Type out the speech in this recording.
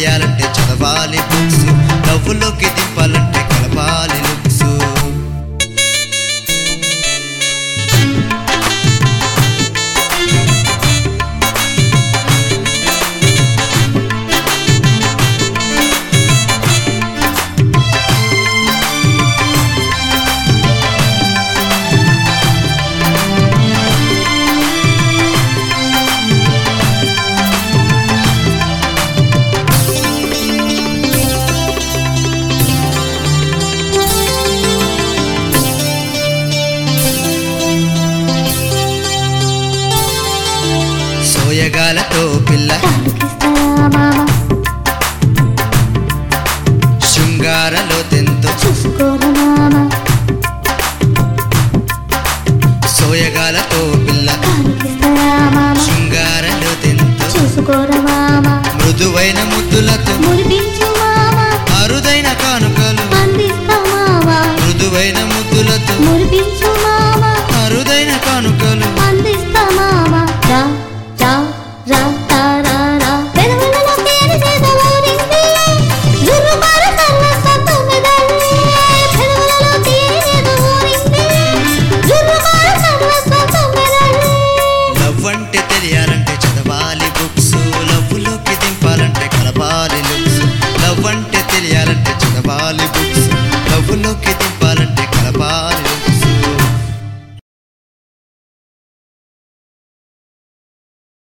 చేయాలంటే చదవాలి బుక్స్ నవ్వులోకి దింపాలంటే కలపాలి లుక్స్ సోయగాలతో పిల్ల కానుకిస్తారా మామ శృంగారలో తెంతో చూసుకోరా మామ సోయగాలతో పిల్ల కానుకిస్తారా మామ శృంగారలో తెంతో చూసుకోరా మామ మృదువైన ముద్దులతో మురిపించు మామ అరుదైన కానుకలు అందిస్తా మామ మృదువైన ముద్దులతో మురిపించు